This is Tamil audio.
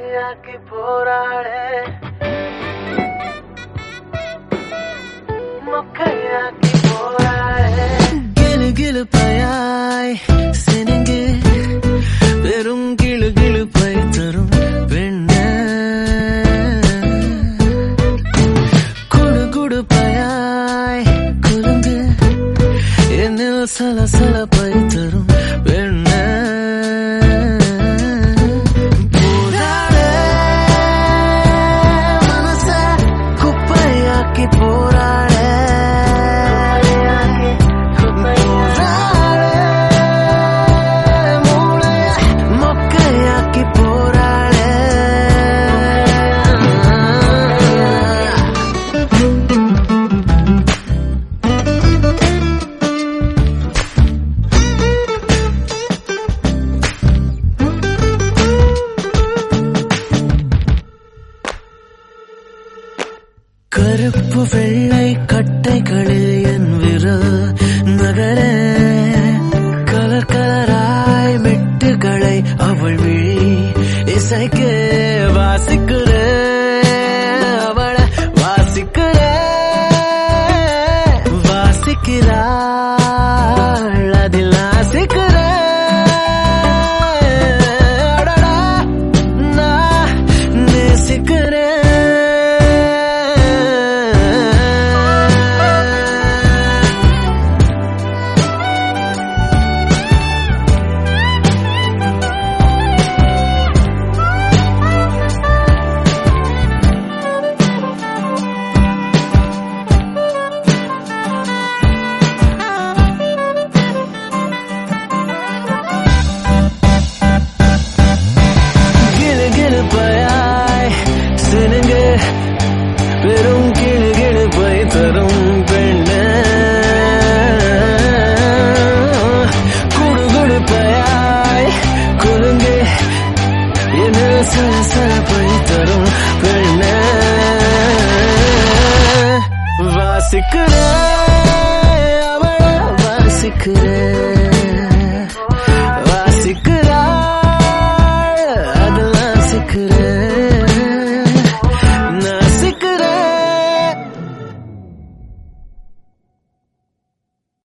மொக்கையாக்கி போராளே மொக்கையாக்கி போராளே கிளு கிளு பயாய் சினுங்கு வெறும் கிளு கிளு பை தரும் பெண்ண குடு குடு பயாய் குலுங்கு என்னில் சல சல பை தரும் பெண்ண போராடே, மனச குப்பையாக்கி போராடே மொக்கையாக்கி போராளே கருப்பு வெள்ளை கட்டைகளில் என் விரல் நகர கலர் கலராய் மெட்டுகளை அவள் விழி இசைக்க வாசிக்கிற அவளை வாசிக்கிற வாசிக்கிறாள் அதில் ஆசிக்கிற அடடா, நான் நேசிக்கிறேன் கிளு கிளு பயாய் சினுங்க பெரும் கிளு கிளு பை தரும் பெண்ண குடு குடு பயாய் குலுங்க என்ன சல சல பை தரும் பெண்ண வாசிக்கிற அவள வாசிக்கிற